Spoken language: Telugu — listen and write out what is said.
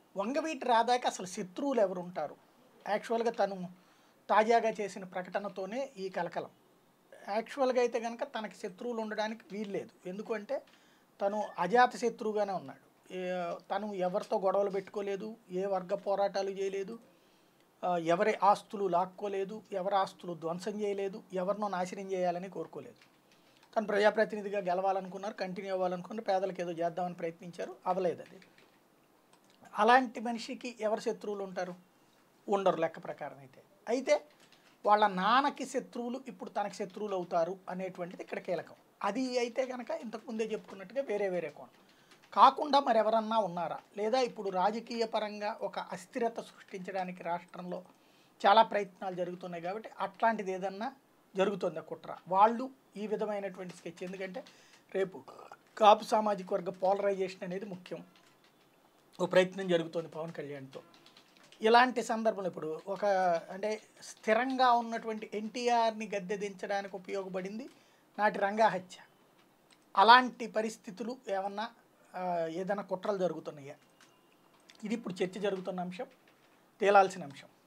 వంగవీటి రాధాకి అసలు శత్రువులు ఎవరు ఉంటారు యాక్చువల్గా తను తాజాగా చేసిన ప్రకటనతోనే ఈ కలకలం యాక్చువల్గా అయితే కనుక తనకి శత్రువులు ఉండడానికి వీల్లేదు ఎందుకంటే తను అజాత శత్రువుగానే ఉన్నాడు ఏ- తను ఎవరితో గొడవలు పెట్టుకోలేదు ఏ వర్గ పోరాటాలు చేయలేదు ఆ, ఎవరి ఆస్తులు లాక్కోలేదు ఎవరి ఆస్తులు ధ్వంసం చేయలేదు ఎవరినో నాశనం చేయాలని కోరుకోలేదు తను ప్రజాప్రతినిధిగా గెలవాలనుకున్నారు కంటిన్యూ అవ్వాలనుకున్నారు పేదలకు ఏదో చేద్దామని ప్రయత్నించారు అవ్వలేదు అది అలాంటి మనిషికి ఎవరు శత్రువులు ఉంటారు ఉండరు లెక్క ప్రకారం అయితే అయితే వాళ్ళ నాన్నకి శత్రువులు ఇప్పుడు తనకి శత్రువులు అవుతారు అనేటువంటిది ఇక్కడ కీలకం అది అయితే కనుక ఇంతకుముందే చెప్పుకున్నట్టుగా వేరే వేరే కోణం కాకుండా మరెవరన్నా ఉన్నారా లేదా ఇప్పుడు రాజకీయ పరంగా ఒక అస్థిరత సృష్టించడానికి రాష్ట్రంలో చాలా ప్రయత్నాలు జరుగుతున్నాయి కాబట్టి అట్లాంటిది ఏదన్నా జరుగుతుంది కుట్ర వాళ్ళు ఈ విధమైనటువంటి స్కెచ్ ఎందుకంటే రేపు కాపు సామాజిక వర్గ పోలరైజేషన్ అనేది ముఖ్యం ఓ ప్రయత్నం జరుగుతోంది పవన్ కళ్యాణ్తో ఇలాంటి సందర్భంలో ఇప్పుడు ఒక అంటే స్థిరంగా ఉన్నటువంటి ఎన్టీఆర్ని గద్దె దించడానికి ఉపయోగపడింది నాటి రంగా హత్య అలాంటి పరిస్థితులు ఏమన్నా ఆ, ఏదైనా కుట్రలు జరుగుతున్నాయా ఇది ఇప్పుడు చర్చ జరుగుతున్న అంశం తేలాల్సిన అంశం